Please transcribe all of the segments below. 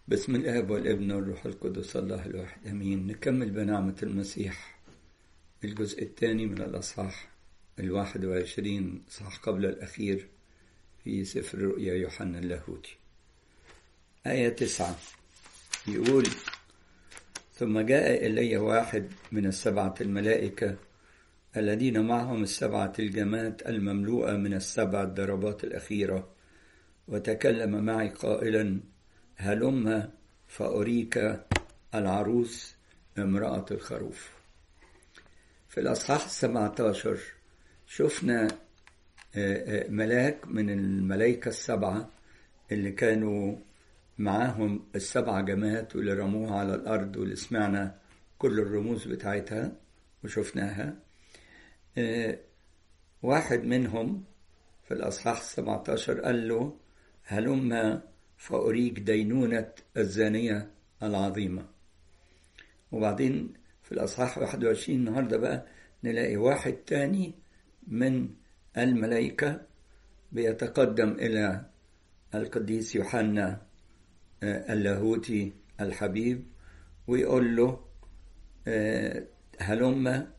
بسم الاب والابن والروح القدس الله الواحد امين نكمل بنعمه المسيح الجزء الثاني من الاصحاح الواحد وعشرين صح قبل الاخير في سفر رؤيا يوحنا اللاهوتي آية تسعة يقول ثم جاء إلي واحد من السبعة الملائكة الذين معهم السبعة الجمات المملوءة من السبع الضربات الأخيرة وتكلم معي قائلا هلم فأريك العروس امرأة الخروف في الأصحاح السبعة عشر شفنا ملاك من الملائكة السبعة اللي كانوا معاهم السبع جماعات واللي رموها على الأرض واللي سمعنا كل الرموز بتاعتها وشفناها واحد منهم في الأصحاح السبعة عشر قال له هلم فأريك دينونة الزانية العظيمة وبعدين في الأصحاح 21 النهاردة بقى نلاقي واحد تاني من الملائكة بيتقدم إلى القديس يوحنا اللاهوتي الحبيب ويقول له هلم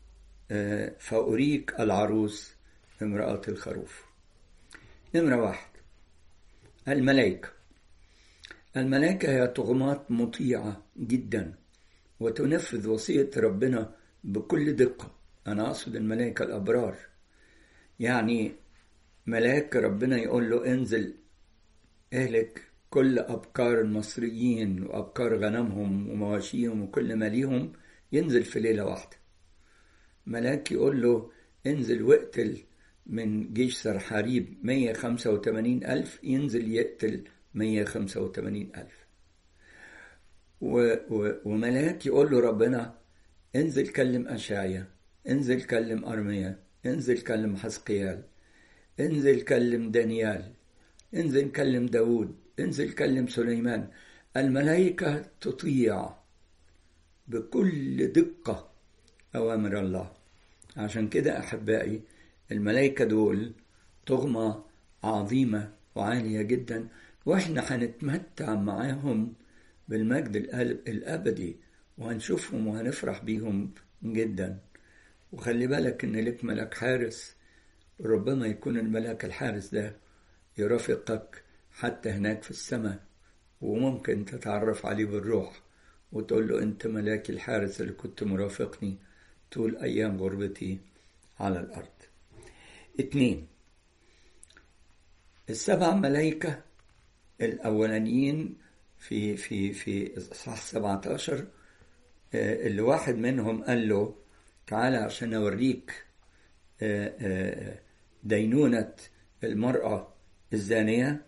فأريك العروس امرأة الخروف نمرة واحد الملائكة الملائكة هي طغمات مطيعة جدا وتنفذ وصية ربنا بكل دقة أنا أقصد الملائكة الأبرار يعني ملاك ربنا يقول له انزل اهلك كل أبكار المصريين وأبكار غنمهم ومواشيهم وكل ما ليهم ينزل في ليلة واحدة ملاك يقول له انزل واقتل من جيش سرحاريب 185 ألف ينزل يقتل 185 ألف و و وملاك يقول له ربنا انزل كلم أشعيا انزل كلم أرميا انزل كلم حسقيال انزل كلم دانيال انزل كلم داود انزل كلم سليمان الملائكة تطيع بكل دقة أوامر الله عشان كده أحبائي الملائكة دول طغمة عظيمة وعالية جدا وإحنا هنتمتع معاهم بالمجد الأبدي وهنشوفهم وهنفرح بيهم جدا وخلي بالك إن لك ملاك حارس ربما يكون الملاك الحارس ده يرافقك حتى هناك في السماء وممكن تتعرف عليه بالروح وتقول له أنت ملاك الحارس اللي كنت مرافقني طول أيام غربتي على الأرض اتنين السبع ملائكة الأولانيين في في في إصحاح 17 اللي واحد منهم قال له تعالى عشان أوريك دينونة المرأة الزانية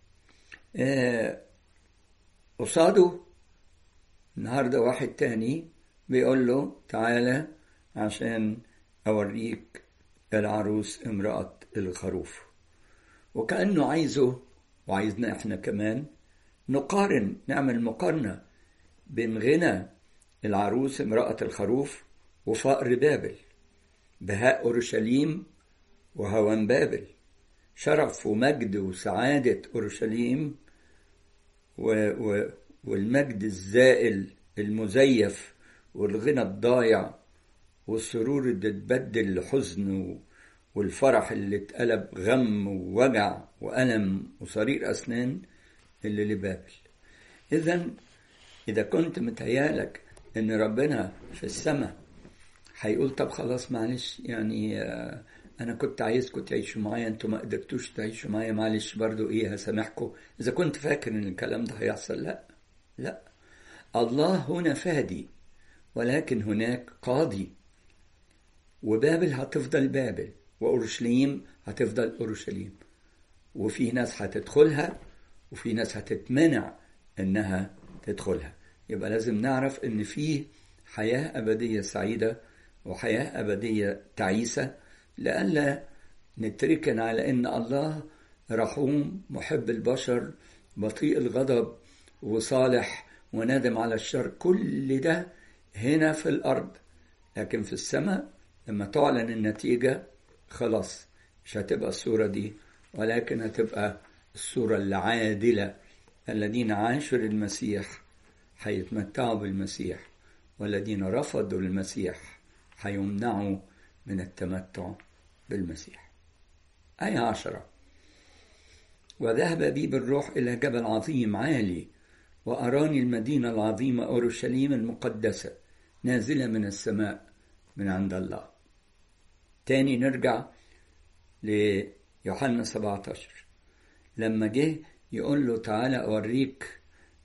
قصاده النهارده واحد تاني بيقول له تعالى عشان أوريك العروس امرأة الخروف وكأنه عايزه وعايزنا احنا كمان نقارن نعمل مقارنة بين غنى العروس امرأة الخروف وفقر بابل بهاء أورشليم وهوان بابل شرف ومجد وسعادة أورشليم و و والمجد الزائل المزيف والغنى الضايع والسرور اللي اتبدل لحزن والفرح اللي اتقلب غم ووجع وألم وصرير أسنان اللي لبابل إذا إذا كنت متهيالك إن ربنا في السماء هيقول طب خلاص معلش يعني أنا كنت عايزكم تعيشوا معايا أنتوا ما قدرتوش تعيشوا معايا معلش برضو إيه هسامحكم إذا كنت فاكر إن الكلام ده هيحصل لأ لأ الله هنا فادي ولكن هناك قاضي وبابل هتفضل بابل وأورشليم هتفضل أورشليم وفي ناس هتدخلها وفي ناس هتتمنع إنها تدخلها يبقى لازم نعرف إن في حياة أبدية سعيدة وحياة أبدية تعيسة لئلا نتركن على إن الله رحوم محب البشر بطيء الغضب وصالح وندم على الشر كل ده هنا في الأرض لكن في السماء لما تعلن النتيجة خلاص مش هتبقى الصورة دي ولكن هتبقى الصورة العادلة الذين عاشوا للمسيح هيتمتعوا بالمسيح والذين رفضوا المسيح هيمنعوا من التمتع بالمسيح آية عشرة وذهب بي بالروح إلى جبل عظيم عالي وأراني المدينة العظيمة أورشليم المقدسة نازلة من السماء من عند الله تاني نرجع ليوحنا 17 لما جه يقول له تعالى أوريك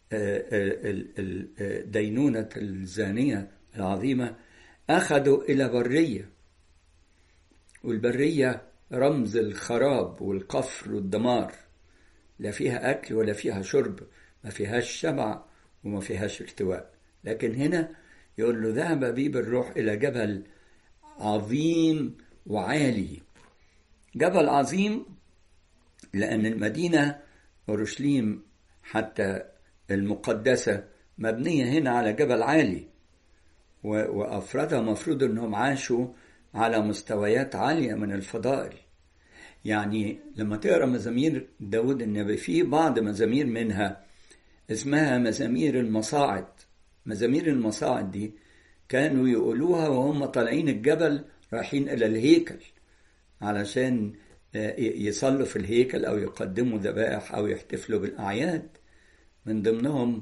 دينونة الزانية العظيمة أخذوا إلى برية والبرية رمز الخراب والقفر والدمار لا فيها أكل ولا فيها شرب ما فيهاش شبع وما فيهاش ارتواء لكن هنا يقول له ذهب بي بالروح إلى جبل عظيم وعالي جبل عظيم لأن المدينة أورشليم حتى المقدسة مبنية هنا على جبل عالي وأفرادها مفروض أنهم عاشوا على مستويات عالية من الفضائل يعني لما تقرأ مزامير داود النبي في بعض مزامير منها اسمها مزامير المصاعد مزامير المصاعد دي كانوا يقولوها وهم طالعين الجبل رايحين إلى الهيكل علشان يصلوا في الهيكل أو يقدموا ذبائح أو يحتفلوا بالأعياد من ضمنهم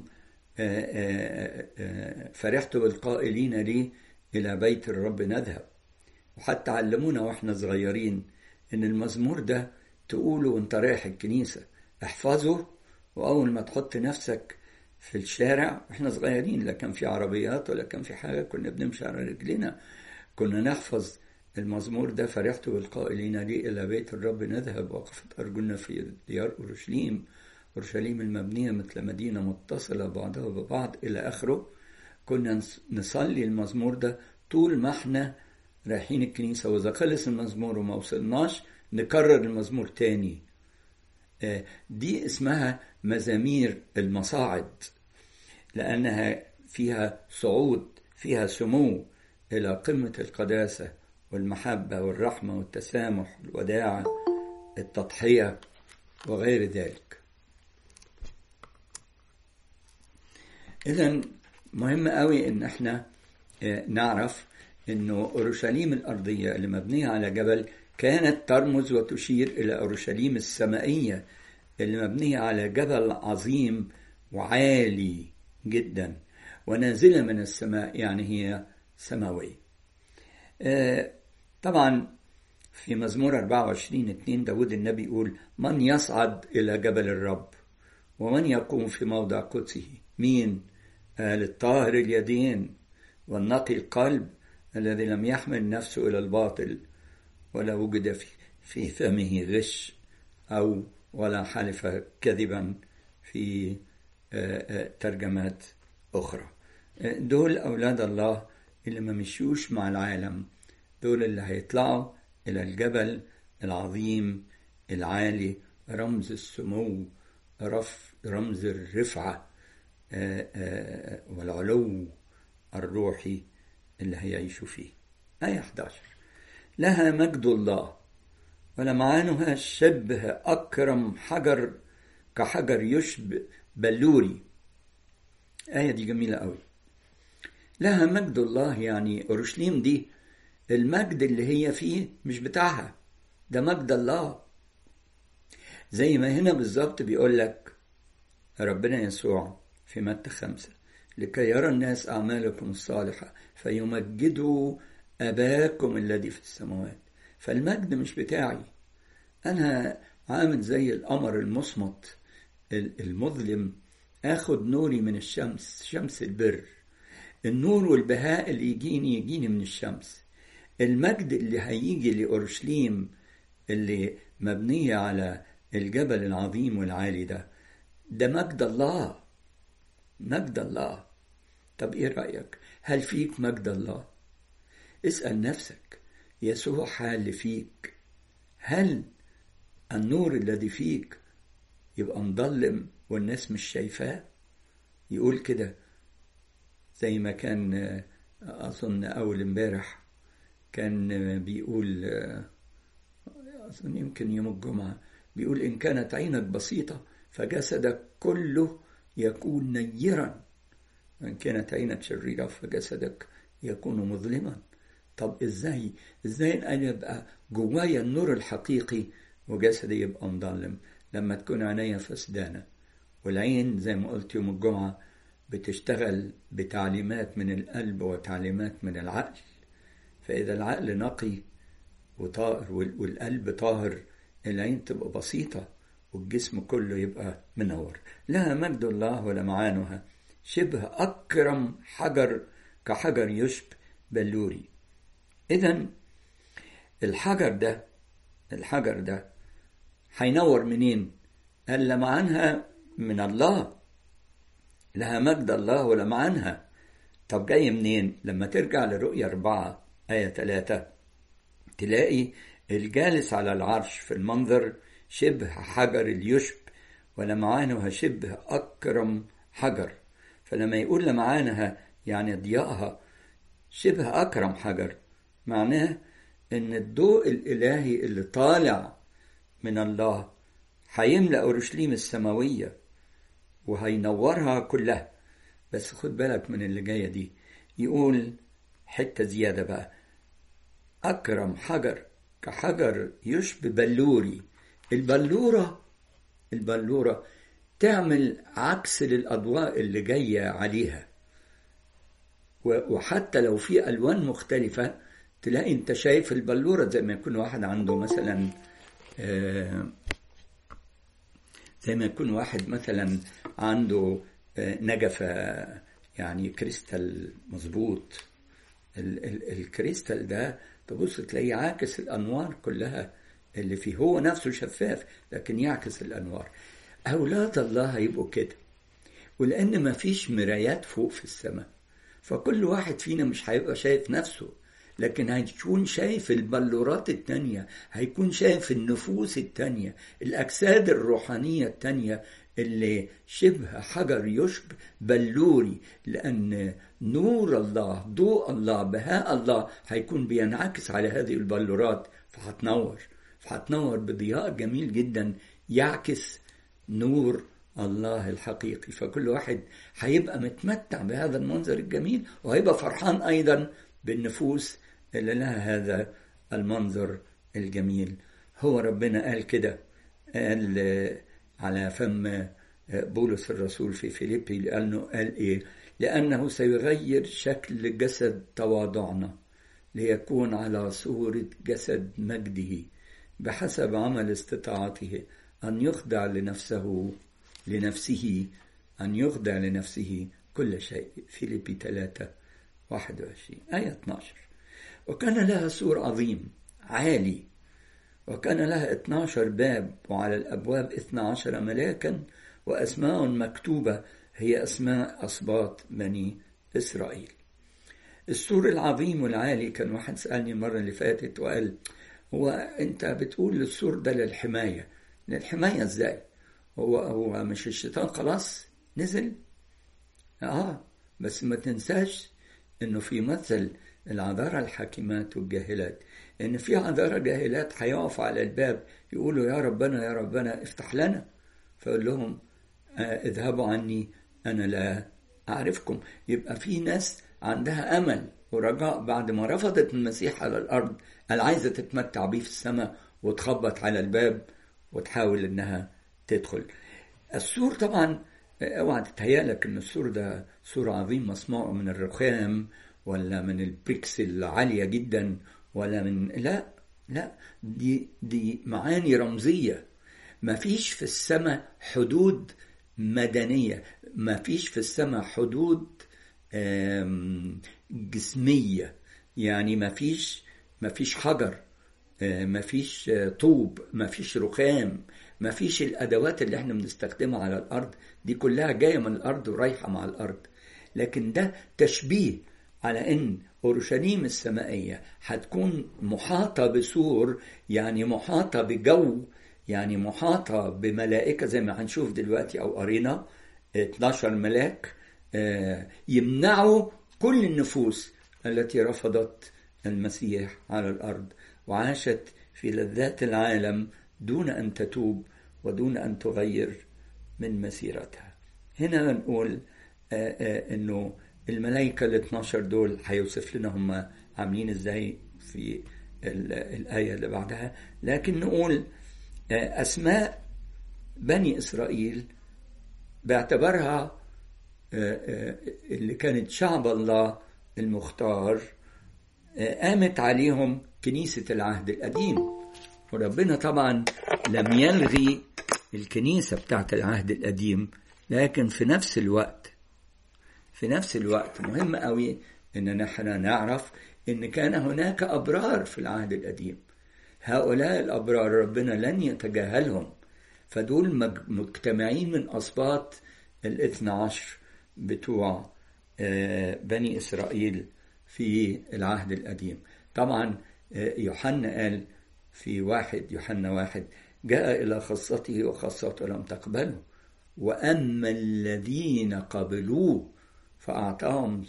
فرحت بالقائلين لي إلى بيت الرب نذهب وحتى علمونا واحنا صغيرين ان المزمور ده تقوله وانت رايح الكنيسة احفظه واول ما تحط نفسك في الشارع احنا صغيرين لا كان في عربيات ولا كان في حاجة كنا بنمشي على رجلنا كنا نحفظ المزمور ده فرحت بالقائلين لي إلى بيت الرب نذهب وقفت أرجلنا في ديار أورشليم أورشليم المبنية مثل مدينة متصلة بعضها ببعض إلى آخره كنا نصلي المزمور ده طول ما احنا رايحين الكنيسة وإذا خلص المزمور وما وصلناش نكرر المزمور تاني دي اسمها مزامير المصاعد لأنها فيها صعود فيها سمو إلى قمة القداسة والمحبة والرحمة والتسامح والوداعة التضحية وغير ذلك إذا مهم قوي إن احنا نعرف إنه أورشليم الأرضية اللي مبنية على جبل كانت ترمز وتشير إلى أورشليم السمائية اللي مبنية على جبل عظيم وعالي جدا ونازلة من السماء يعني هي سماوية طبعا في مزمور 24 2 داود النبي يقول من يصعد إلى جبل الرب ومن يقوم في موضع قدسه مين قال الطاهر اليدين والنقي القلب الذي لم يحمل نفسه إلى الباطل ولا وجد في, في فمه غش أو ولا حلف كذبا في ترجمات أخرى دول أولاد الله اللي ما مشيوش مع العالم دول اللي هيطلعوا إلى الجبل العظيم العالي رمز السمو رف رمز الرفعة والعلو الروحي اللي هيعيشوا فيه آية 11 لها مجد الله ولمعانها شبه أكرم حجر كحجر يشبه بلوري آية دي جميلة قوي لها مجد الله يعني أورشليم دي المجد اللي هي فيه مش بتاعها ده مجد الله زي ما هنا بالظبط بيقول لك ربنا يسوع في متى خمسة لكي يرى الناس أعمالكم الصالحة فيمجدوا أباكم الذي في السماوات فالمجد مش بتاعي أنا عامل زي القمر المصمت المظلم آخد نوري من الشمس شمس البر النور والبهاء اللي يجيني يجيني من الشمس المجد اللي هيجي لأورشليم اللي مبنية على الجبل العظيم والعالي ده ده مجد الله مجد الله طب ايه رأيك هل فيك مجد الله اسأل نفسك يسوع حال فيك هل النور الذي فيك يبقى مظلم والناس مش شايفاه يقول كده زي ما كان أظن أول امبارح كان بيقول أظن يمكن يوم الجمعة بيقول إن كانت عينك بسيطة فجسدك كله يكون نيرا وإن كانت عينك شريرة فجسدك يكون مظلما طب ازاي ازاي انا يبقى جوايا النور الحقيقي وجسدي يبقى مظلم لما تكون عينيا فسدانة والعين زي ما قلت يوم الجمعة بتشتغل بتعليمات من القلب وتعليمات من العقل فإذا العقل نقي وطاهر والقلب طاهر العين تبقى بسيطة والجسم كله يبقى منور لها مجد الله ولمعانها شبه أكرم حجر كحجر يشب بلوري إذا الحجر ده الحجر ده هينور منين؟ قال لمعانها من الله لها مجد الله ولمعانها طب جاي منين؟ لما ترجع لرؤية أربعة آية ثلاثة تلاقي الجالس على العرش في المنظر شبه حجر اليشب ولمعانها شبه أكرم حجر فلما يقول لمعانها يعني ضياءها شبه أكرم حجر معناه إن الضوء الإلهي اللي طالع من الله هيملأ أورشليم السماوية وهينورها كلها بس خد بالك من اللي جاية دي يقول حتة زيادة بقى أكرم حجر كحجر يشبه بلوري البلورة البلورة تعمل عكس للأضواء اللي جاية عليها وحتى لو في ألوان مختلفة تلاقي انت شايف البلورة زي ما يكون واحد عنده مثلا زي ما يكون واحد مثلا عنده نجفة يعني كريستال مظبوط الكريستال ده تبص تلاقيه عاكس الأنوار كلها اللي فيه هو نفسه شفاف لكن يعكس الأنوار أولاد الله هيبقوا كده ولأن ما فيش مرايات فوق في السماء فكل واحد فينا مش هيبقى شايف نفسه لكن هيكون شايف البلورات التانية هيكون شايف النفوس التانية الأجساد الروحانية التانية اللي شبه حجر يشبه بلوري لأن نور الله ضوء الله بهاء الله هيكون بينعكس على هذه البلورات فهتنور فهتنور بضياء جميل جدا يعكس نور الله الحقيقي فكل واحد هيبقى متمتع بهذا المنظر الجميل وهيبقى فرحان أيضا بالنفوس اللي لها هذا المنظر الجميل هو ربنا قال كده قال على فم بولس الرسول في فيليبي لأنه قال إيه لأنه سيغير شكل جسد تواضعنا ليكون على صورة جسد مجده بحسب عمل استطاعته أن يخضع لنفسه لنفسه أن يخضع لنفسه كل شيء فيليبي 3 21 آية 12 وكان لها سور عظيم عالي وكان لها 12 باب وعلى الأبواب 12 ملاكا وأسماء مكتوبة هي أسماء أصباط بني إسرائيل السور العظيم والعالي كان واحد سألني المرة اللي فاتت وقال هو أنت بتقول السور ده للحماية للحماية إزاي هو هو مش الشيطان خلاص نزل اه بس ما تنساش انه في مثل العذارى الحاكمات والجاهلات ان في عذارى جاهلات هيقف على الباب يقولوا يا ربنا يا ربنا افتح لنا فيقول لهم آه اذهبوا عني انا لا اعرفكم يبقى في ناس عندها امل ورجاء بعد ما رفضت المسيح على الارض قال عايزه تتمتع بيه في السماء وتخبط على الباب وتحاول انها تدخل السور طبعا اوعى تتهيألك ان السور ده سور عظيم مصنوع من الرخام ولا من البريكس العاليه جدا ولا من لا لا دي دي معاني رمزيه ما فيش في السماء حدود مدنيه ما فيش في السماء حدود جسميه يعني ما فيش ما فيش حجر ما فيش طوب ما فيش رخام ما فيش الادوات اللي احنا بنستخدمها على الارض دي كلها جايه من الارض ورايحه مع الارض لكن ده تشبيه على ان اورشليم السمائيه هتكون محاطه بسور يعني محاطه بجو يعني محاطه بملائكه زي ما هنشوف دلوقتي او قرينا 12 ملاك يمنعوا كل النفوس التي رفضت المسيح على الارض وعاشت في لذات العالم دون ان تتوب ودون ان تغير من مسيرتها هنا نقول انه الملائكة ال 12 دول هيوصف لنا هم عاملين ازاي في الآية اللي بعدها لكن نقول أسماء بني إسرائيل باعتبارها اللي كانت شعب الله المختار قامت عليهم كنيسة العهد القديم وربنا طبعا لم يلغي الكنيسة بتاعت العهد القديم لكن في نفس الوقت في نفس الوقت مهم قوي ان نحن نعرف ان كان هناك ابرار في العهد القديم هؤلاء الابرار ربنا لن يتجاهلهم فدول مجتمعين من اسباط الاثنى عشر بتوع بني اسرائيل في العهد القديم طبعا يوحنا قال في واحد يوحنا واحد جاء إلى خاصته وخاصته لم تقبله وأما الذين قبلوه فأعطاهم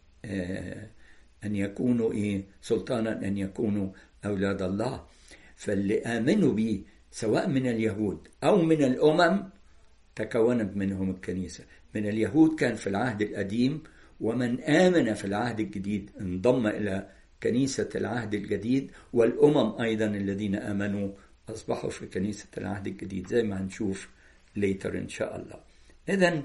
أن يكونوا إيه سلطانا أن يكونوا أولاد الله فاللي آمنوا به سواء من اليهود أو من الأمم تكونت منهم الكنيسة من اليهود كان في العهد القديم ومن آمن في العهد الجديد انضم إلى كنيسة العهد الجديد والأمم أيضا الذين آمنوا أصبحوا في كنيسة العهد الجديد زي ما هنشوف ليتر إن شاء الله إذا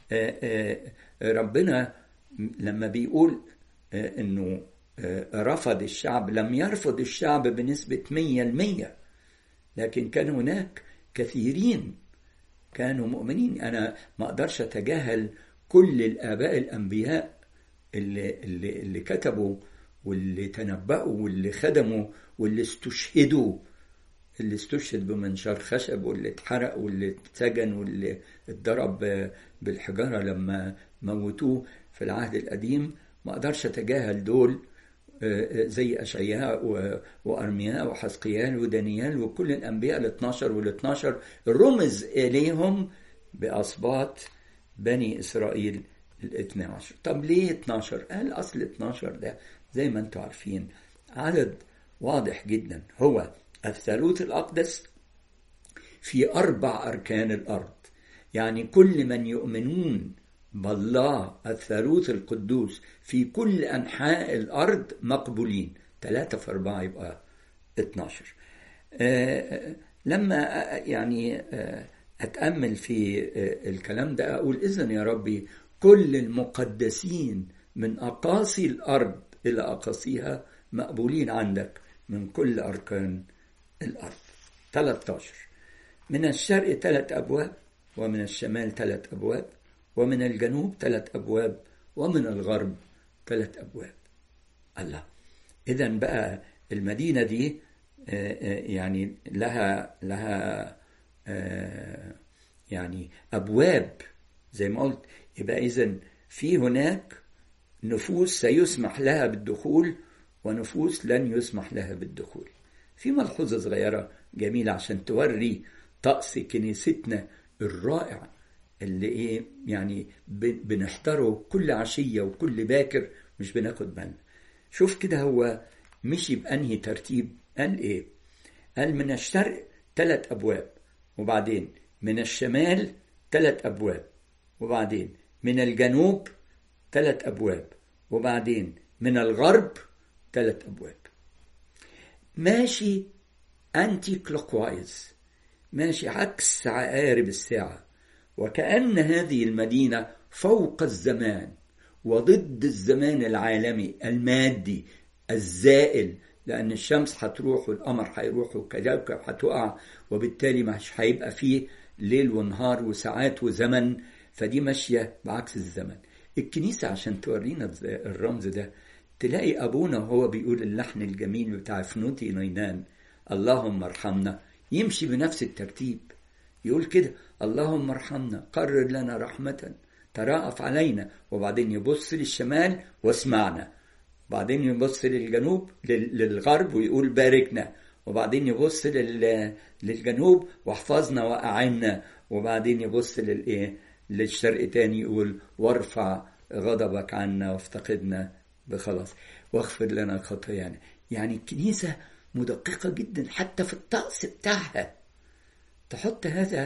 ربنا لما بيقول أنه رفض الشعب لم يرفض الشعب بنسبة مية المية لكن كان هناك كثيرين كانوا مؤمنين أنا ما أقدرش أتجاهل كل الآباء الأنبياء اللي, اللي, اللي كتبوا واللي تنبأوا واللي خدموا واللي استشهدوا اللي استشهد بمنشار خشب واللي اتحرق واللي اتسجن واللي اتضرب بالحجارة لما موتوه في العهد القديم ما اقدرش اتجاهل دول زي اشعياء وارمياء وحزقيال ودانيال وكل الانبياء ال 12 وال 12 رمز اليهم باسباط بني اسرائيل ال 12 طب ليه 12 قال اصل 12 ده زي ما انتم عارفين عدد واضح جدا هو الثالوث الأقدس في أربع أركان الأرض يعني كل من يؤمنون بالله الثالوث القدوس في كل أنحاء الأرض مقبولين ثلاثة في أربعة يبقى 12 آه لما يعني آه أتأمل في آه الكلام ده أقول إذن يا ربي كل المقدسين من أقاصي الأرض إلى أقاصيها مقبولين عندك من كل أركان الأرض 13 من الشرق ثلاث أبواب ومن الشمال ثلاث أبواب ومن الجنوب ثلاث أبواب ومن الغرب ثلاث أبواب الله إذا بقى المدينة دي يعني لها لها يعني أبواب زي ما قلت يبقى إذا في هناك نفوس سيسمح لها بالدخول ونفوس لن يسمح لها بالدخول في ملحوظة صغيرة جميلة عشان توري طقس كنيستنا الرائع اللي ايه يعني بنحضره كل عشية وكل باكر مش بناخد بالنا شوف كده هو مشي بأنهي ترتيب قال ايه قال من الشرق ثلاث أبواب وبعدين من الشمال ثلاث أبواب وبعدين من الجنوب ثلاث أبواب وبعدين من الغرب ثلاث أبواب ماشي أنتي كلوكوايز ماشي عكس عقارب الساعة وكأن هذه المدينة فوق الزمان وضد الزمان العالمي المادي الزائل لأن الشمس هتروح والقمر هيروح والكواكب هتقع وبالتالي مش هيبقى فيه ليل ونهار وساعات وزمن فدي ماشية بعكس الزمن الكنيسة عشان تورينا الرمز ده تلاقي أبونا وهو بيقول اللحن الجميل بتاع فنوتي نينان اللهم ارحمنا يمشي بنفس الترتيب يقول كده اللهم ارحمنا قرر لنا رحمة تراءف علينا وبعدين يبص للشمال واسمعنا وبعدين يبص للجنوب للغرب ويقول باركنا وبعدين يبص للجنوب واحفظنا وأعنا وبعدين يبص للإيه للشرق تاني يقول وارفع غضبك عنا وافتقدنا بخلاص واغفر لنا خطايانا يعني الكنيسة مدققة جدا حتى في الطقس بتاعها تحط هذا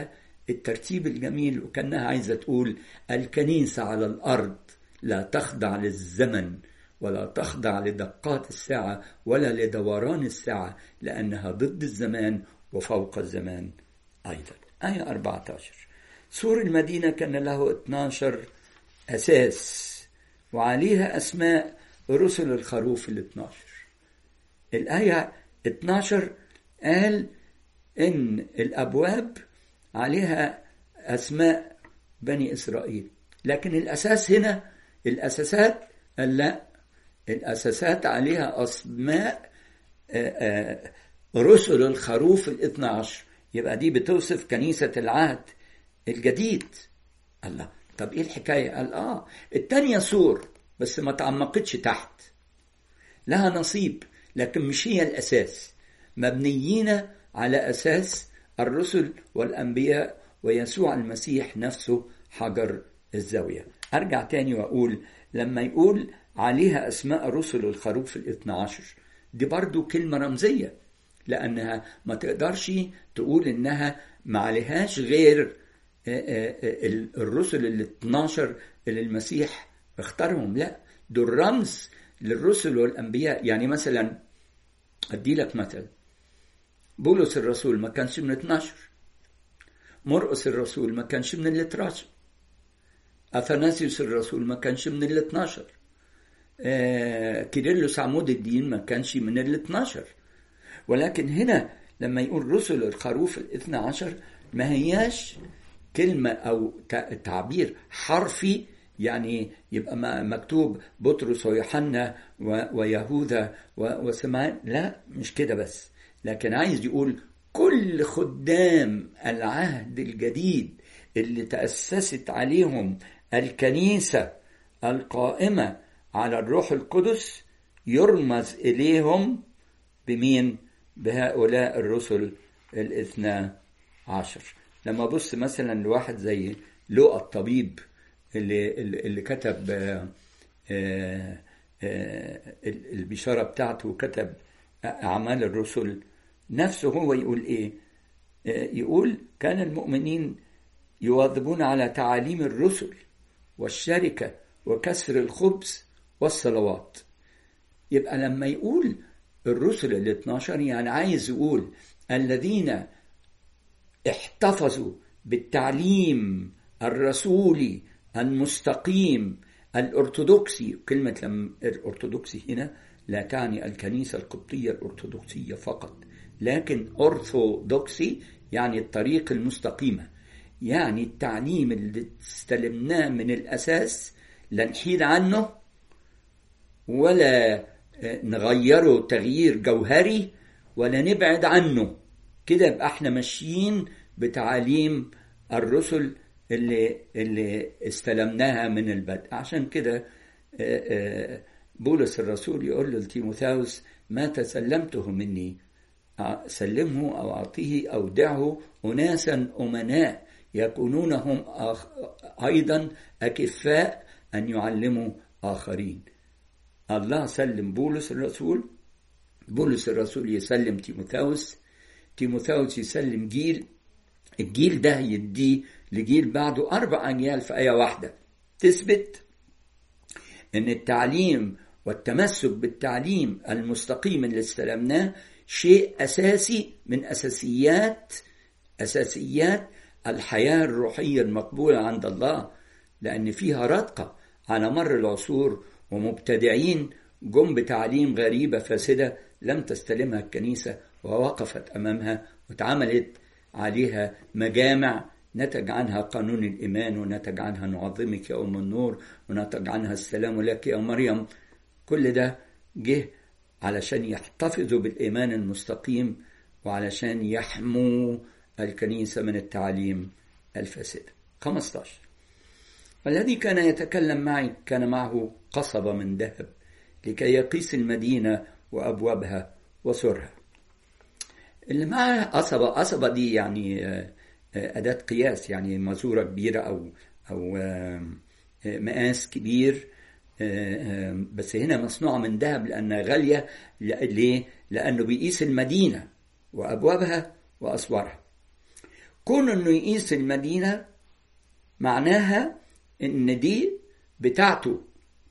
الترتيب الجميل وكانها عايزه تقول الكنيسه على الارض لا تخضع للزمن ولا تخضع لدقات الساعه ولا لدوران الساعه لانها ضد الزمان وفوق الزمان ايضا ايه 14 سور المدينه كان له 12 اساس وعليها اسماء رسل الخروف ال 12 الايه 12 قال ان الابواب عليها اسماء بني اسرائيل لكن الاساس هنا الاساسات لا الاساسات عليها اسماء رسل الخروف الاثنى عشر يبقى دي بتوصف كنيسة العهد الجديد الله طب ايه الحكاية قال اه التانية سور بس ما تعمقتش تحت لها نصيب لكن مش هي الأساس مبنيين على أساس الرسل والأنبياء ويسوع المسيح نفسه حجر الزاوية أرجع تاني وأقول لما يقول عليها أسماء رسل الخروف الاثنى عشر دي برضو كلمة رمزية لأنها ما تقدرش تقول إنها ما عليهاش غير الرسل ال 12 اللي المسيح اختارهم لا دول رمز للرسل والأنبياء يعني مثلا أدي لك مثل بولس الرسول ما كانش من 12 مرقس الرسول ما كانش من ال 12 أثناسيوس الرسول ما كانش من ال 12 آه كيرلس عمود الدين ما كانش من ال 12 ولكن هنا لما يقول رسل الخروف الاثنى عشر ما هياش كلمة أو تعبير حرفي يعني يبقى مكتوب بطرس ويوحنا ويهوذا وسمعان لا مش كده بس لكن عايز يقول كل خدام العهد الجديد اللي تأسست عليهم الكنيسة القائمة على الروح القدس يرمز إليهم بمين؟ بهؤلاء الرسل الاثنى عشر لما أبص مثلا لواحد زي لوقا الطبيب اللي, اللي كتب البشارة بتاعته وكتب أعمال الرسل نفسه هو يقول إيه يقول كان المؤمنين يواظبون على تعاليم الرسل والشركة وكسر الخبز والصلوات يبقى لما يقول الرسل ال 12 يعني عايز يقول الذين احتفظوا بالتعليم الرسولي المستقيم الأرثوذكسي كلمة لم الأرثوذكسي هنا لا تعني الكنيسة القبطية الأرثوذكسية فقط لكن أرثوذكسي يعني الطريق المستقيمة يعني التعليم اللي استلمناه من الأساس لا نحيد عنه ولا نغيره تغيير جوهري ولا نبعد عنه كده يبقى احنا ماشيين بتعاليم الرسل اللي اللي استلمناها من البدء عشان كده بولس الرسول يقول لتيموثاوس ما تسلمته مني سلمه او اعطيه او دعه اناسا امناء يكونون هم ايضا اكفاء ان يعلموا اخرين الله سلم بولس الرسول بولس الرسول يسلم تيموثاوس تيموثاوس يسلم جيل الجيل ده يديه لجيل بعده أربع أجيال في آية واحدة تثبت أن التعليم والتمسك بالتعليم المستقيم اللي استلمناه شيء أساسي من أساسيات أساسيات الحياة الروحية المقبولة عند الله لأن فيها رتقة على مر العصور ومبتدعين جم بتعليم غريبة فاسدة لم تستلمها الكنيسة ووقفت أمامها واتعملت عليها مجامع نتج عنها قانون الإيمان ونتج عنها نعظمك يا أم النور ونتج عنها السلام لك يا مريم كل ده جه علشان يحتفظوا بالإيمان المستقيم وعلشان يحموا الكنيسة من التعليم الفاسدة 15 والذي كان يتكلم معي كان معه قصبة من ذهب لكي يقيس المدينة وأبوابها وسرها اللي معاه قصبة قصبة دي يعني أداة قياس يعني مزورة كبيرة أو أو مقاس كبير بس هنا مصنوعة من ذهب لأنها غالية ليه؟ لأنه بيقيس المدينة وأبوابها وأسوارها كون انه يقيس المدينة معناها ان دي بتاعته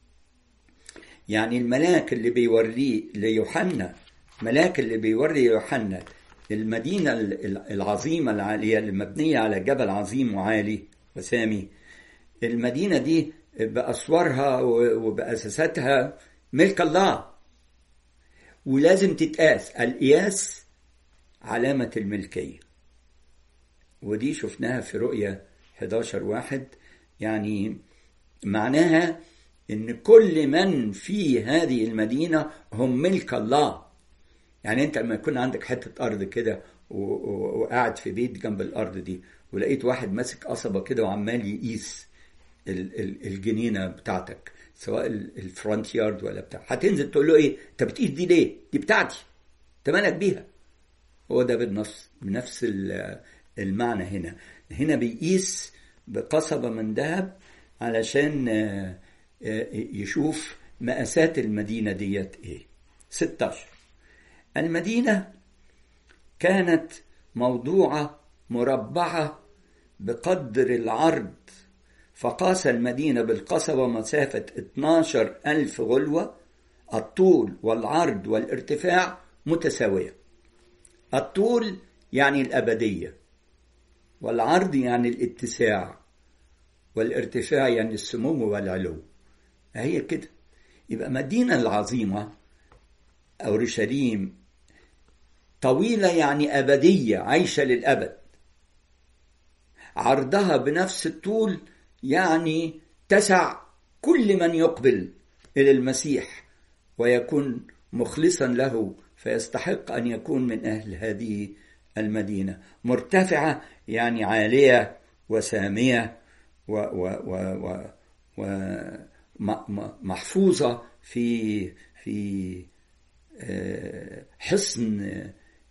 يعني الملاك اللي بيوريه ليوحنا ملاك اللي بيوري يوحنا المدينة العظيمة العالية المبنية على جبل عظيم وعالي وسامي المدينة دي بأسوارها وبأساساتها ملك الله ولازم تتقاس القياس علامة الملكية ودي شفناها في رؤية 11 واحد يعني معناها ان كل من في هذه المدينة هم ملك الله يعني انت لما يكون عندك حتة ارض كده وقاعد في بيت جنب الارض دي ولقيت واحد ماسك قصبة كده وعمال يقيس الجنينة بتاعتك سواء الفرونت يارد ولا بتاع هتنزل تقول له ايه انت بتقيس دي ليه دي بتاعتي انت مالك بيها هو ده بنفس بنفس المعنى هنا هنا بيقيس بقصبة من ذهب علشان يشوف مقاسات المدينة ديت ايه 16 المدينة كانت موضوعة مربعة بقدر العرض فقاس المدينة بالقصبة مسافة 12 ألف غلوة الطول والعرض والارتفاع متساوية الطول يعني الأبدية والعرض يعني الاتساع والارتفاع يعني السمو والعلو هي كده يبقى مدينة العظيمة أورشليم طويلة يعني أبدية عايشة للأبد عرضها بنفس الطول يعني تسع كل من يقبل إلى المسيح ويكون مخلصا له فيستحق أن يكون من أهل هذه المدينة مرتفعة يعني عالية وسامية و و و و ومحفوظة في في حصن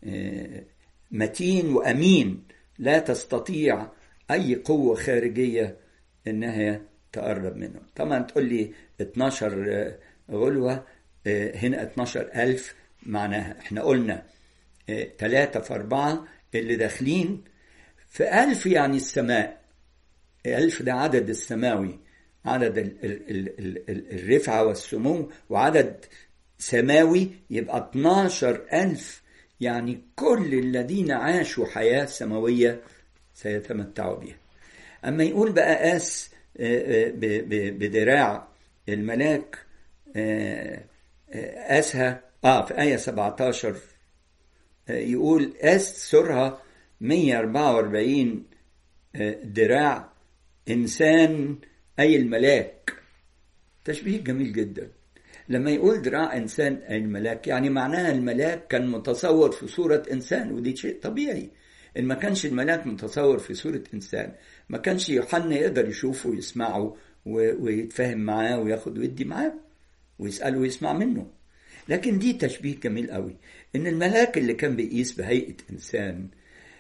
متين وأمين لا تستطيع أي قوة خارجية إنها تقرب منه طبعا تقول لي 12 غلوة هنا 12 ألف معناها احنا قلنا ثلاثة في أربعة اللي داخلين في ألف يعني السماء ألف ده عدد السماوي عدد ال ال ال ال الرفعة والسمو وعدد سماوي يبقى 12 ألف يعني كل الذين عاشوا حياة سماوية سيتمتعوا بها أما يقول بقى قاس بدراع الملاك قاسها اه في آية 17 يقول قاس سرها 144 دراع إنسان أي الملاك تشبيه جميل جدا لما يقول دراع إنسان أي الملاك يعني معناها الملاك كان متصور في صورة إنسان ودي شيء طبيعي إن ما كانش الملاك متصور في صورة إنسان ما كانش يوحنا يقدر يشوفه ويسمعه ويتفاهم معاه وياخد ويدي معاه ويسأله ويسمع منه لكن دي تشبيه جميل قوي إن الملاك اللي كان بيقيس بهيئة إنسان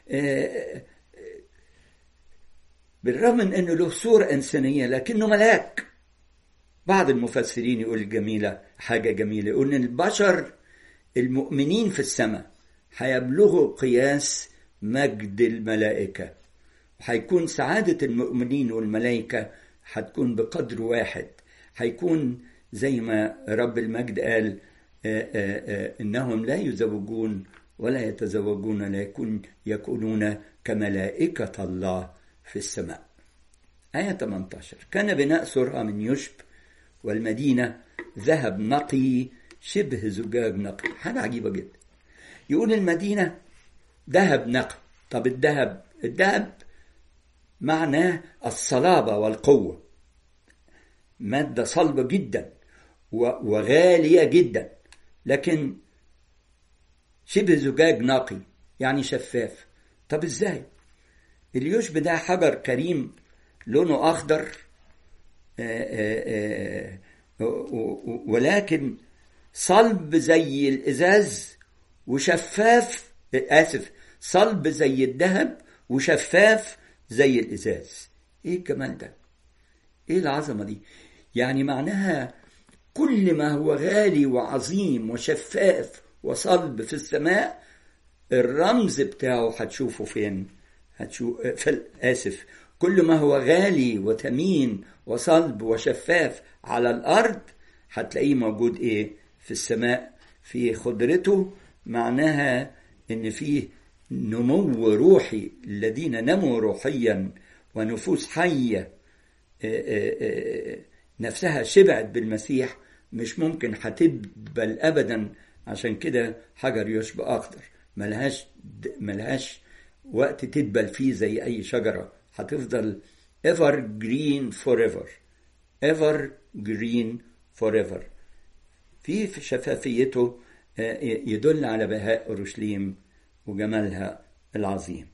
بالرغم من انه له صورة انسانية لكنه ملاك بعض المفسرين يقول جميلة حاجة جميلة يقول ان البشر المؤمنين في السماء هيبلغوا قياس مجد الملائكة وهيكون سعادة المؤمنين والملائكة هتكون بقدر واحد هيكون زي ما رب المجد قال آآ آآ إنهم لا يزوجون ولا يتزوجون لا يكون يكونون كملائكة الله في السماء آية 18 كان بناء سرها من يشب والمدينة ذهب نقي شبه زجاج نقي حاجة عجيبة جدا يقول المدينة ذهب نقي طب الذهب الذهب معناه الصلابة والقوة مادة صلبة جدا وغالية جدا لكن شبه زجاج نقي يعني شفاف طب ازاي اليشب ده حجر كريم لونه اخضر آآ آآ ولكن صلب زي الازاز وشفاف اسف صلب زي الذهب وشفاف زي الازاز ايه الجمال ده ايه العظمه دي يعني معناها كل ما هو غالي وعظيم وشفاف وصلب في السماء الرمز بتاعه هتشوفه فين هتشوف آسف كل ما هو غالي وثمين وصلب وشفاف على الأرض هتلاقيه موجود إيه في السماء في خضرته معناها إن فيه نمو روحي الذين نموا روحيا ونفوس حية نفسها شبعت بالمسيح مش ممكن هتدبل أبدا عشان كده حجر يشبه أخضر ملهاش ملهاش وقت تدبل فيه زي أي شجرة هتفضل ever green forever ever green forever في شفافيته يدل على بهاء أورشليم وجمالها العظيم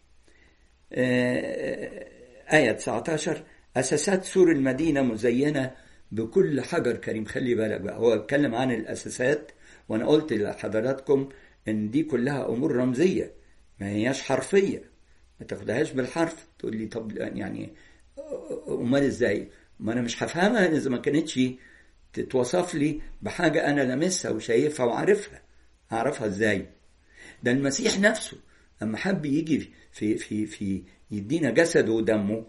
آية 19 أساسات سور المدينة مزينة بكل حجر كريم خلي بالك بقى هو اتكلم عن الأساسات وأنا قلت لحضراتكم إن دي كلها أمور رمزية ما هياش حرفية ما تاخدهاش بالحرف تقول لي طب يعني أمال إزاي ما أنا مش هفهمها إذا ما كانتش تتوصف لي بحاجة أنا لامسها وشايفها وعارفها أعرفها إزاي ده المسيح نفسه لما حب يجي في في في يدينا جسده ودمه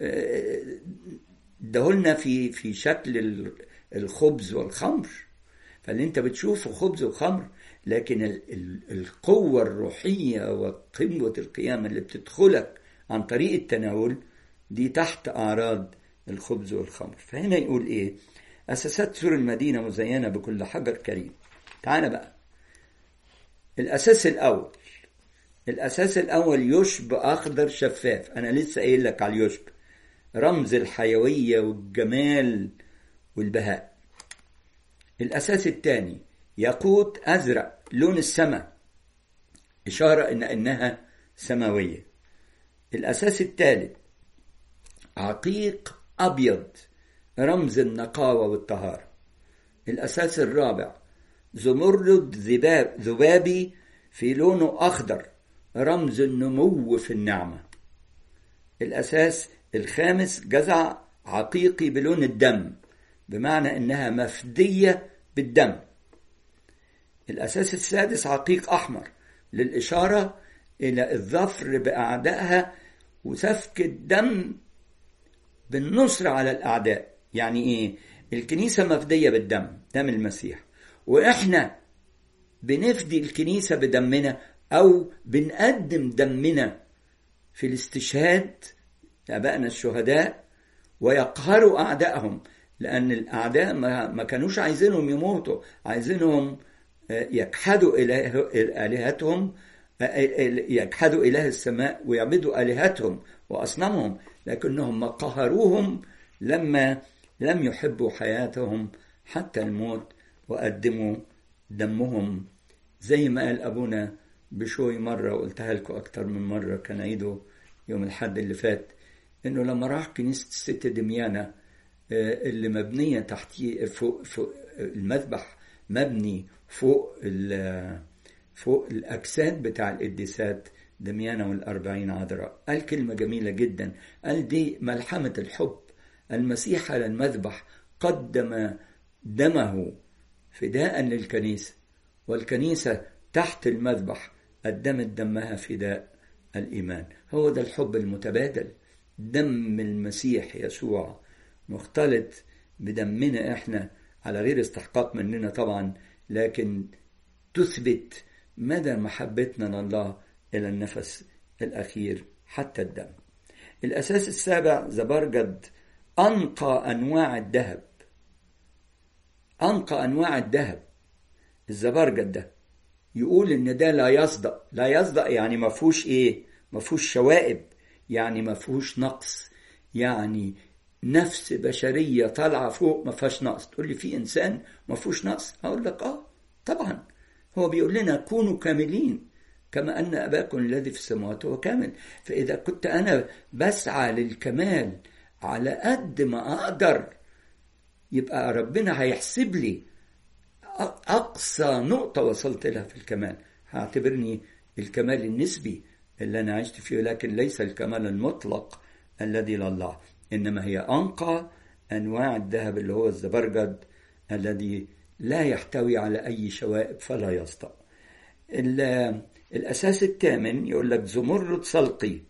ادهولنا في في شكل الخبز والخمر فاللي انت بتشوفه خبز وخمر لكن ال ال القوة الروحية وقوة القيامة اللي بتدخلك عن طريق التناول دي تحت أعراض الخبز والخمر فهنا يقول إيه أساسات سور المدينة مزينة بكل حجر كريم تعال بقى الأساس الأول الأساس الأول يشب أخضر شفاف أنا لسه قايل لك على اليشب رمز الحيوية والجمال والبهاء الأساس الثاني ياقوت أزرق لون السماء إشارة إن إنها سماوية الأساس الثالث عقيق أبيض رمز النقاوة والطهارة الأساس الرابع زمرد ذباب ذبابي في لونه أخضر رمز النمو في النعمة الأساس الخامس جزع عقيقي بلون الدم بمعنى إنها مفدية بالدم الأساس السادس عقيق أحمر للإشارة إلى الظفر بأعدائها وسفك الدم بالنصر على الأعداء يعني إيه؟ الكنيسة مفدية بالدم دم المسيح وإحنا بنفدي الكنيسة بدمنا أو بنقدم دمنا في الاستشهاد لأبائنا الشهداء ويقهروا أعدائهم لأن الأعداء ما كانوش عايزينهم يموتوا عايزينهم يجحدوا إله آلهتهم يجحدوا إله السماء ويعبدوا آلهتهم وأصنامهم لكنهم ما قهروهم لما لم يحبوا حياتهم حتى الموت وقدموا دمهم زي ما قال أبونا بشوي مرة وقلتها لكم أكتر من مرة كان عيده يوم الحد اللي فات إنه لما راح كنيسة الست دميانة اللي مبنية تحت فوق, فوق المذبح مبني فوق فوق الأجساد بتاع القديسات دميانة والأربعين عذراء قال كلمة جميلة جدا قال دي ملحمة الحب المسيح على المذبح قدم دمه فداء للكنيسة والكنيسة تحت المذبح قدمت دمها فداء الإيمان هو ده الحب المتبادل دم المسيح يسوع مختلط بدمنا احنا على غير استحقاق مننا طبعا لكن تثبت مدى محبتنا لله إلى النفس الأخير حتى الدم الأساس السابع زبرجد أنقى أنواع الذهب أنقى أنواع الذهب الزبرجد ده يقول إن ده لا يصدق لا يصدق يعني ما فيهوش إيه ما فيهوش شوائب يعني ما فيهوش نقص يعني نفس بشرية طالعة فوق ما فيهاش نقص تقول لي في إنسان ما فيهوش نقص أقول لك آه طبعا هو بيقول لنا كونوا كاملين كما أن أباكم الذي في السماوات هو كامل فإذا كنت أنا بسعى للكمال على قد ما أقدر يبقى ربنا هيحسب لي أقصى نقطة وصلت لها في الكمال هعتبرني الكمال النسبي اللي أنا عشت فيه لكن ليس الكمال المطلق الذي لله إنما هي أنقى أنواع الذهب اللي هو الزبرجد الذي لا يحتوي على أي شوائب فلا يصدق الأساس الثامن يقول لك زمرد صلقي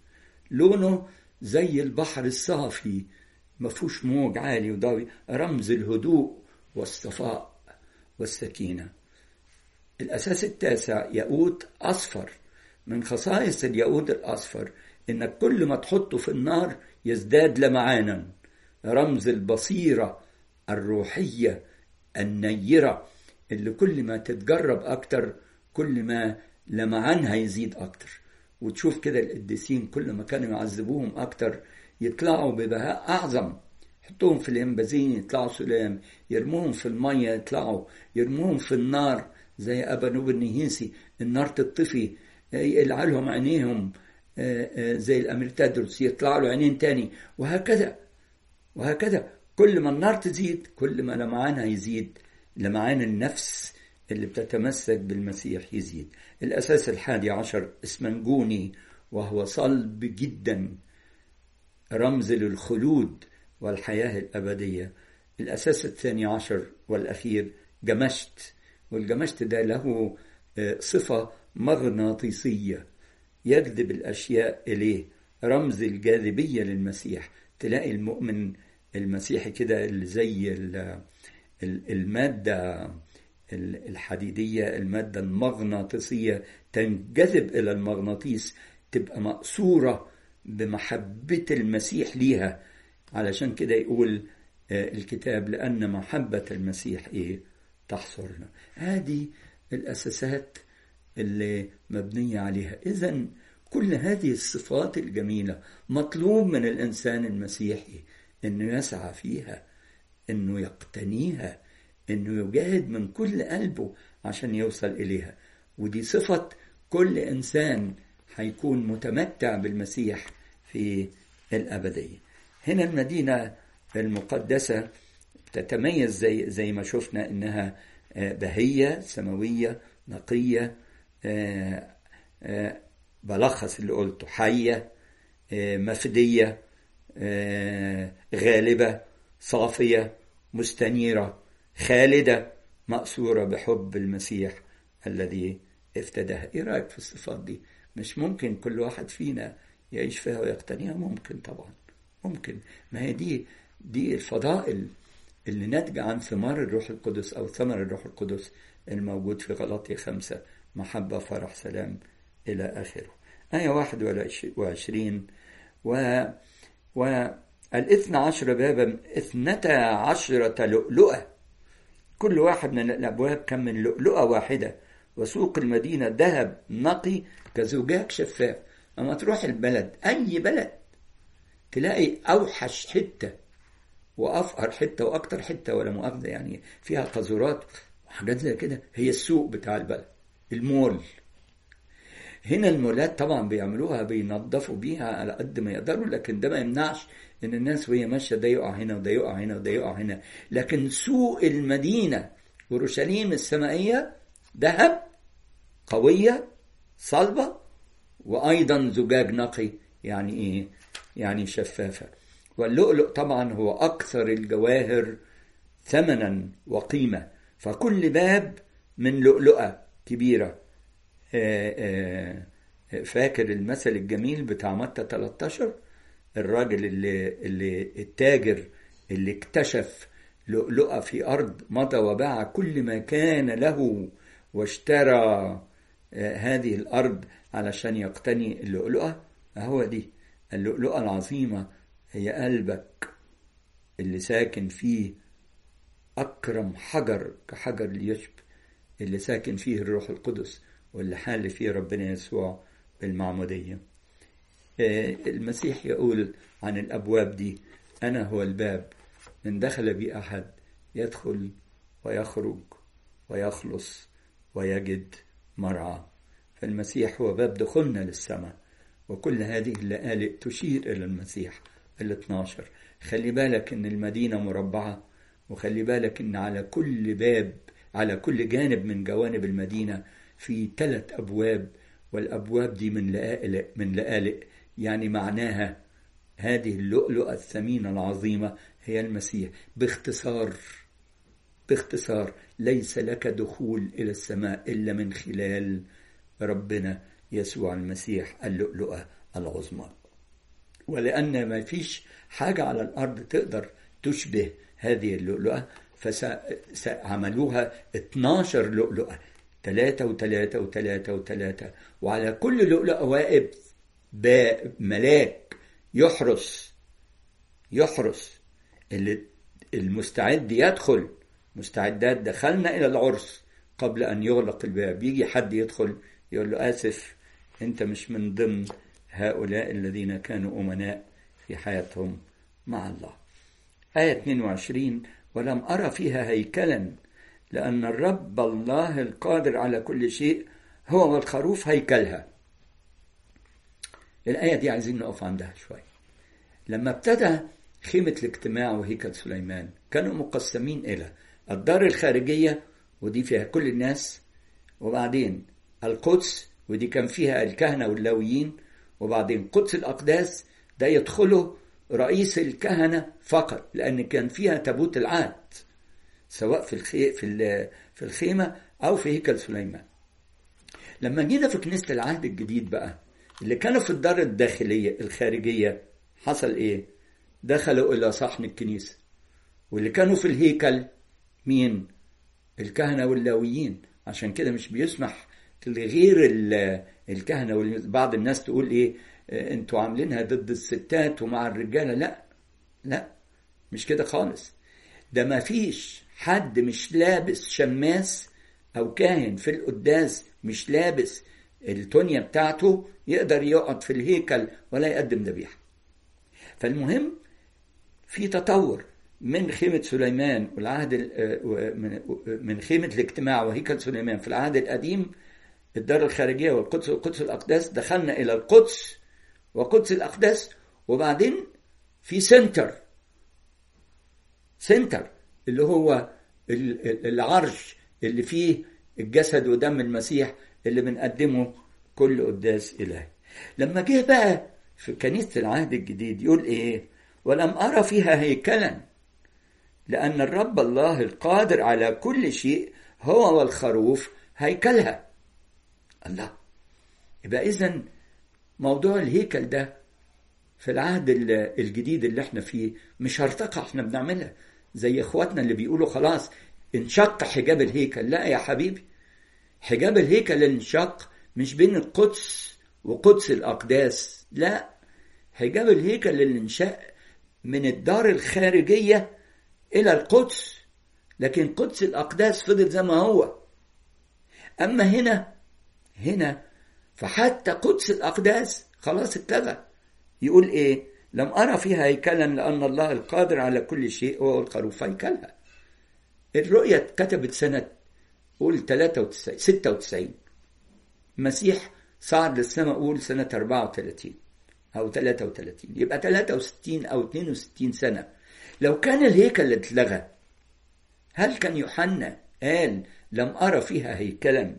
لونه زي البحر الصافي ما فيهوش موج عالي وضوي رمز الهدوء والصفاء والسكينة الأساس التاسع ياقوت أصفر من خصائص الياقوت الأصفر إنك كل ما تحطه في النار يزداد لمعانا رمز البصيرة الروحية النيرة اللي كل ما تتجرب أكتر كل ما لمعانها يزيد أكتر وتشوف كده القديسين كل ما كانوا يعذبوهم أكتر يطلعوا ببهاء أعظم يحطوهم في الإنبازين يطلعوا سلام يرموهم في المية يطلعوا يرموهم في النار زي أبا نوب النهيسي النار تطفي يقلع لهم عينيهم زي الأمرتادروس يطلع له عينين تاني وهكذا وهكذا كل ما النار تزيد كل ما لمعانها يزيد لمعان النفس اللي بتتمسك بالمسيح يزيد الأساس الحادي عشر اسمنجوني وهو صلب جدا رمز للخلود والحياة الأبدية الأساس الثاني عشر والأخير جمشت والجمشت ده له صفة مغناطيسية يجذب الأشياء إليه رمز الجاذبية للمسيح تلاقي المؤمن المسيحي كده اللي زي المادة الحديدية المادة المغناطيسية تنجذب إلى المغناطيس تبقى مأسورة بمحبة المسيح ليها علشان كده يقول الكتاب لأن محبة المسيح إيه تحصرنا هذه الأساسات اللي مبنية عليها إذا كل هذه الصفات الجميلة مطلوب من الإنسان المسيحي إنه يسعى فيها إنه يقتنيها إنه يجاهد من كل قلبه عشان يوصل إليها ودي صفة كل إنسان هيكون متمتع بالمسيح في الأبدية هنا المدينة المقدسة تتميز زي, زي ما شفنا إنها بهية سماوية نقية بلخص اللي قلته حية مفدية غالبة صافية مستنيرة خالدة مأسورة بحب المسيح الذي افتداها ايه رأيك في الصفات دي مش ممكن كل واحد فينا يعيش فيها ويقتنيها ممكن طبعا ممكن ما هي دي دي الفضائل اللي ناتجة عن ثمار الروح القدس أو ثمر الروح القدس الموجود في غلطية خمسة محبة فرح سلام إلى آخره آية واحد وعشرين و والإثنى عشر بابا اثنتا عشرة لؤلؤة كل واحد من الأبواب كان من لؤلؤة واحدة وسوق المدينة ذهب نقي كزجاج شفاف أما تروح البلد أي بلد تلاقي أوحش حتة وأفقر حتة وأكتر حتة ولا مؤاخذة يعني فيها قذورات وحاجات زي كده هي السوق بتاع البلد المول هنا المولات طبعا بيعملوها بينظفوا بيها على قد ما يقدروا لكن ده ما يمنعش ان الناس وهي ماشيه ده يقع هنا وده يقع هنا وده يقع هنا لكن سوق المدينه اورشليم السمائيه ذهب قويه صلبه وايضا زجاج نقي يعني ايه يعني شفافه واللؤلؤ طبعا هو اكثر الجواهر ثمنا وقيمه فكل باب من لؤلؤه كبيره فاكر المثل الجميل بتاع متى 13 الراجل اللي اللي التاجر اللي اكتشف لؤلؤة في أرض مضى وباع كل ما كان له واشترى هذه الأرض علشان يقتني اللؤلؤة هو دي اللؤلؤة العظيمة هي قلبك اللي ساكن فيه أكرم حجر كحجر اليشب اللي ساكن فيه الروح القدس واللي حال فيه ربنا يسوع بالمعمودية المسيح يقول عن الأبواب دي أنا هو الباب من دخل بي أحد يدخل ويخرج ويخلص ويجد مرعى فالمسيح هو باب دخولنا للسماء وكل هذه اللآلئ تشير إلى المسيح ال 12 خلي بالك إن المدينة مربعة وخلي بالك إن على كل باب على كل جانب من جوانب المدينة في ثلاث أبواب والأبواب دي من لآلئ من لآلئ يعني معناها هذه اللؤلؤة الثمينة العظيمة هي المسيح باختصار باختصار ليس لك دخول إلى السماء إلا من خلال ربنا يسوع المسيح اللؤلؤة العظمى ولأن ما فيش حاجة على الأرض تقدر تشبه هذه اللؤلؤة فعملوها 12 لؤلؤة ثلاثة وثلاثة وثلاثة وثلاثة وعلى كل لؤلؤة واقف ملاك يحرس يحرس اللي المستعد يدخل مستعدات دخلنا إلى العرس قبل أن يغلق الباب يجي حد يدخل يقول له آسف أنت مش من ضمن هؤلاء الذين كانوا أمناء في حياتهم مع الله آية 22 ولم أرى فيها هيكلا لأن الرب الله القادر على كل شيء هو والخروف هيكلها الآية دي عايزين نقف عندها شوية لما ابتدى خيمة الاجتماع وهيكل سليمان كانوا مقسمين إلى الدار الخارجية ودي فيها كل الناس وبعدين القدس ودي كان فيها الكهنة واللاويين وبعدين قدس الأقداس ده يدخله رئيس الكهنة فقط لأن كان فيها تابوت العهد سواء في الخي... في في الخيمة أو في هيكل سليمان. لما جينا في كنيسة العهد الجديد بقى اللي كانوا في الدار الداخلية الخارجية حصل إيه؟ دخلوا إلى صحن الكنيسة واللي كانوا في الهيكل مين؟ الكهنة واللاويين عشان كده مش بيسمح لغير الكهنة بعض الناس تقول إيه انتوا عاملينها ضد الستات ومع الرجالة لا لا مش كده خالص ده ما فيش حد مش لابس شماس او كاهن في القداس مش لابس التونيا بتاعته يقدر يقعد في الهيكل ولا يقدم ذبيحه فالمهم في تطور من خيمة سليمان والعهد من خيمة الاجتماع وهيكل سليمان في العهد القديم الدار الخارجية والقدس والقدس الأقداس دخلنا إلى القدس وقدس الأقداس وبعدين في سنتر سنتر اللي هو العرش اللي فيه الجسد ودم المسيح اللي بنقدمه كل قداس إلهي لما جه بقى في كنيسة العهد الجديد يقول إيه ولم أرى فيها هيكلا لأن الرب الله القادر على كل شيء هو والخروف هيكلها الله يبقى إذا موضوع الهيكل ده في العهد الجديد اللي احنا فيه مش هرتقى احنا بنعملها زي اخواتنا اللي بيقولوا خلاص انشق حجاب الهيكل لا يا حبيبي حجاب الهيكل انشق مش بين القدس وقدس الأقداس لا حجاب الهيكل اللي انشق من الدار الخارجية إلى القدس لكن قدس الأقداس فضل زي ما هو أما هنا هنا فحتى قدس الأقداس خلاص اتلغى يقول إيه لم أرى فيها هيكلا لأن الله القادر على كل شيء هو الخروف هيكلها الرؤية اتكتبت سنة قول 93 96 المسيح صعد للسماء قول سنة 34 أو 33 يبقى 63 أو 62 سنة لو كان الهيكل اتلغى هل كان يوحنا قال لم أرى فيها هيكلا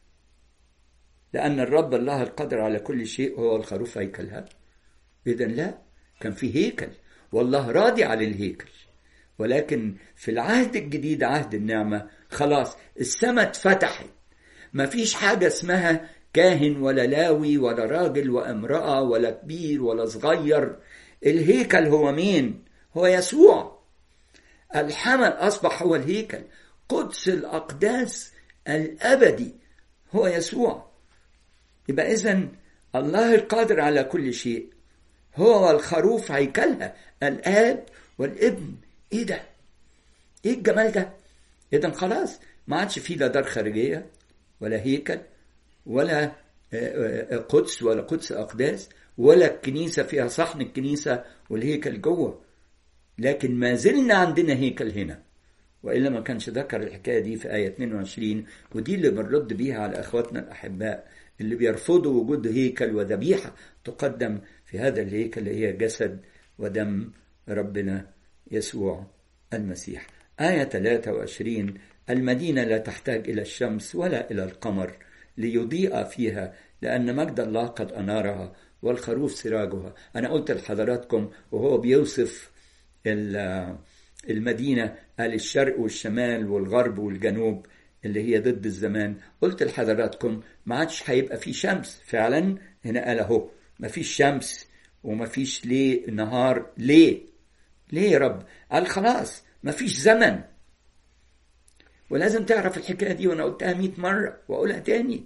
لأن الرب الله القادر على كل شيء هو الخروف هيكلها إذا لا كان في هيكل والله راضي على الهيكل ولكن في العهد الجديد عهد النعمة خلاص السماء اتفتحت ما فيش حاجة اسمها كاهن ولا لاوي ولا راجل وامرأة ولا كبير ولا صغير الهيكل هو مين هو يسوع الحمل أصبح هو الهيكل قدس الأقداس الأبدي هو يسوع يبقى إذا الله القادر على كل شيء هو الخروف هيكلها الآب والابن إيه ده؟ إيه الجمال ده؟ إذا خلاص ما عادش فيه لا دار خارجية ولا هيكل ولا قدس ولا قدس أقداس ولا الكنيسة فيها صحن الكنيسة والهيكل جوه لكن ما زلنا عندنا هيكل هنا وإلا ما كانش ذكر الحكاية دي في آية 22 ودي اللي بنرد بيها على أخواتنا الأحباء اللي بيرفضوا وجود هيكل وذبيحة تقدم في هذا الهيكل اللي هي جسد ودم ربنا يسوع المسيح آية 23 المدينة لا تحتاج إلى الشمس ولا إلى القمر ليضيء فيها لأن مجد الله قد أنارها والخروف سراجها أنا قلت لحضراتكم وهو بيوصف المدينة قال الشرق والشمال والغرب والجنوب اللي هي ضد الزمان قلت لحضراتكم ما عادش هيبقى في شمس فعلا هنا قال اهو ما فيش شمس ومفيش ليه نهار ليه ليه يا رب قال خلاص مفيش زمن ولازم تعرف الحكايه دي وانا قلتها 100 مره واقولها تاني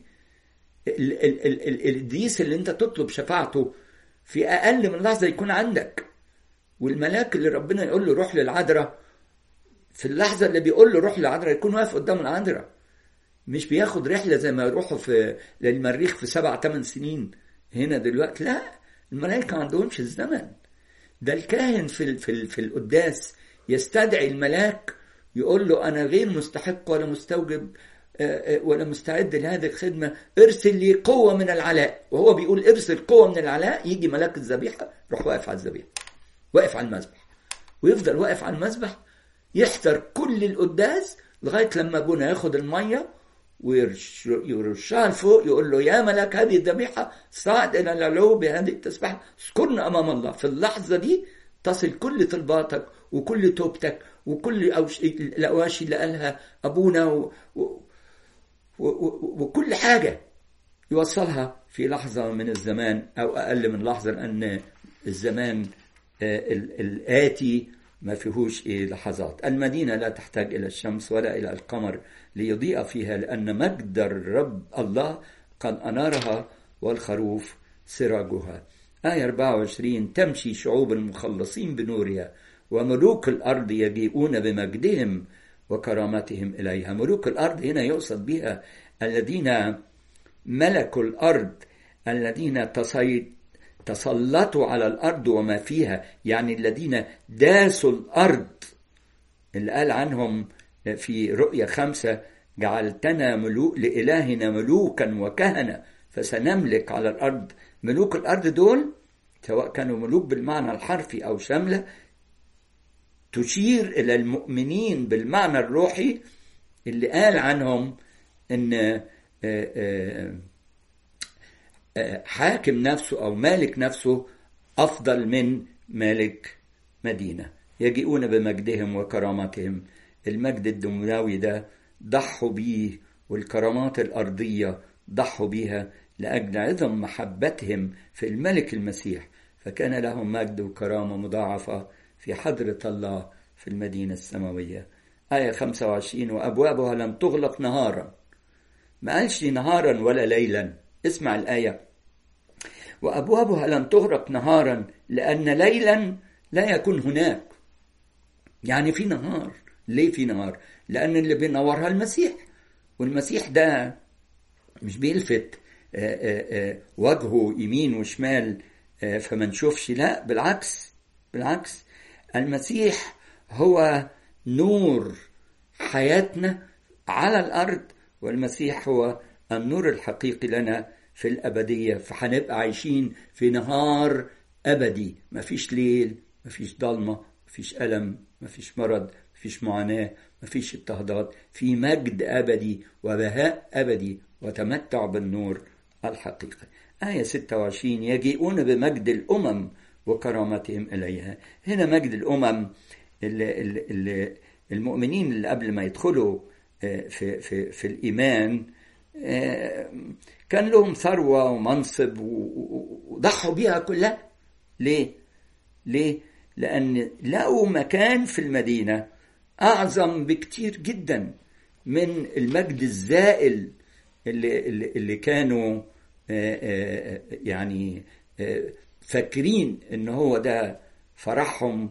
القديس اللي انت تطلب شفاعته في اقل من لحظه يكون عندك والملاك اللي ربنا يقول له روح للعذراء في اللحظه اللي بيقول له روح للعذراء يكون واقف قدام العذراء مش بياخد رحله زي ما يروحوا في للمريخ في سبع ثمان سنين هنا دلوقتي لا الملائكه ما عندهمش الزمن ده الكاهن في في في القداس يستدعي الملاك يقول له انا غير مستحق ولا مستوجب ولا مستعد لهذه الخدمة ارسل لي قوة من العلاء وهو بيقول ارسل قوة من العلاء يجي ملاك الذبيحة يروح واقف على الذبيحة واقف على المذبح ويفضل واقف على المذبح يحضر كل القداس لغاية لما ابونا ياخد المية ويرشها لفوق يقول له يا ملاك هذه الذبيحة صعد إلى العلو بهذه التسبيحة اذكرنا أمام الله في اللحظة دي تصل كل طلباتك وكل توبتك وكل الأواشي اللي قالها أبونا و... و... وكل حاجة يوصلها في لحظة من الزمان أو أقل من لحظة لأن الزمان الآتي ما فيهوش إيه لحظات المدينة لا تحتاج إلى الشمس ولا إلى القمر ليضيء فيها لأن مجد الرب الله قد أنارها والخروف سراجها آية 24 تمشي شعوب المخلصين بنورها وملوك الأرض يجيئون بمجدهم وكرامتهم إليها ملوك الأرض هنا يقصد بها الذين ملكوا الأرض الذين تسلطوا على الأرض وما فيها يعني الذين داسوا الأرض اللي قال عنهم في رؤية خمسة جعلتنا ملوك لإلهنا ملوكا وكهنة فسنملك على الأرض ملوك الأرض دول سواء كانوا ملوك بالمعنى الحرفي أو شاملة تشير إلى المؤمنين بالمعنى الروحي اللي قال عنهم إن حاكم نفسه أو مالك نفسه أفضل من مالك مدينة يجيئون بمجدهم وكرامتهم المجد الدنيوي ده ضحوا بيه والكرامات الأرضية ضحوا بيها لأجل عظم محبتهم في الملك المسيح فكان لهم مجد وكرامة مضاعفة في حضرة الله في المدينة السماوية آية 25 وأبوابها لم تغلق نهارا ما قالش نهارا ولا ليلا اسمع الآية وأبوابها لم تغلق نهارا لأن ليلا لا يكون هناك يعني في نهار ليه في نهار لأن اللي بينورها المسيح والمسيح ده مش بيلفت وجهه يمين وشمال فما نشوفش لا بالعكس بالعكس المسيح هو نور حياتنا على الارض والمسيح هو النور الحقيقي لنا في الابديه فهنبقى عايشين في نهار ابدي مفيش ليل مفيش ضلمه مفيش الم مفيش مرض مفيش معاناه مفيش اضطهادات في مجد ابدي وبهاء ابدي وتمتع بالنور الحقيقي آية 26 يجيئون بمجد الأمم وكرامتهم إليها هنا مجد الأمم اللي اللي المؤمنين اللي قبل ما يدخلوا في, في, في الإيمان كان لهم ثروة ومنصب وضحوا بيها كلها ليه؟ ليه؟ لأن لقوا مكان في المدينة أعظم بكتير جدا من المجد الزائل اللي, اللي, اللي كانوا يعني فاكرين ان هو ده فرحهم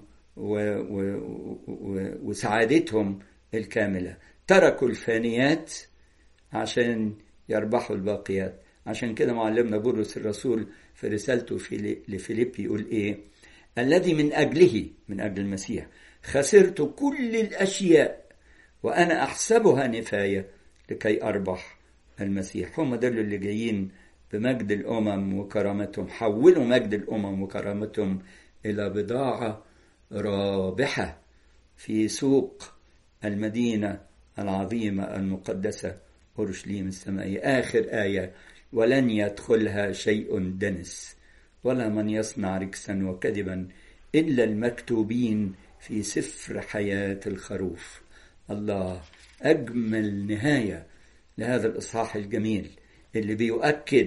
وسعادتهم الكامله تركوا الفانيات عشان يربحوا الباقيات عشان كده معلمنا بولس الرسول في رسالته في لفيليب يقول ايه الذي من اجله من اجل المسيح خسرت كل الاشياء وانا احسبها نفايه لكي اربح المسيح هم دول اللي جايين بمجد الأمم وكرامتهم حولوا مجد الأمم وكرامتهم إلى بضاعة رابحة في سوق المدينة العظيمة المقدسة أورشليم السمائية آخر آية ولن يدخلها شيء دنس ولا من يصنع ركسا وكذبا إلا المكتوبين في سفر حياة الخروف الله أجمل نهاية لهذا الإصحاح الجميل اللي بيؤكد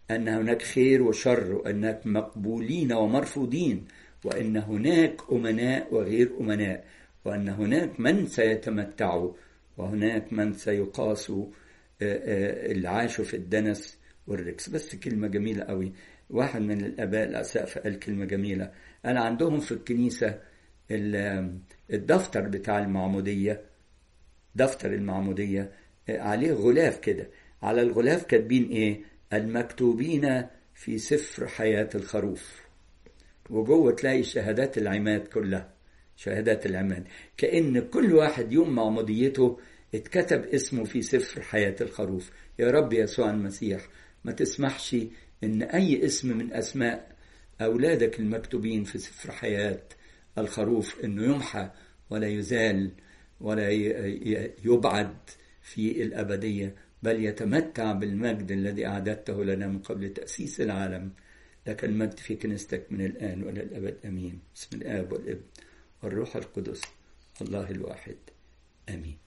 أن هناك خير وشر وأنك مقبولين ومرفوضين وأن هناك أمناء وغير أمناء وأن هناك من سيتمتعوا وهناك من سيقاسوا العاش في الدنس والركس بس كلمة جميلة قوي واحد من الآباء الأسقف قال كلمة جميلة قال عندهم في الكنيسة الدفتر بتاع المعمودية دفتر المعمودية عليه غلاف كده على الغلاف كاتبين ايه المكتوبين في سفر حياة الخروف وجوه تلاقي شهادات العماد كلها شهادات العماد كأن كل واحد يوم معموديته اتكتب اسمه في سفر حياة الخروف يا رب يسوع المسيح ما تسمحش ان اي اسم من اسماء اولادك المكتوبين في سفر حياة الخروف انه يمحى ولا يزال ولا يبعد في الابديه بل يتمتع بالمجد الذي اعددته لنا من قبل تاسيس العالم لك المجد في كنيستك من الان والى الابد امين بسم الاب والابن والروح القدس الله الواحد امين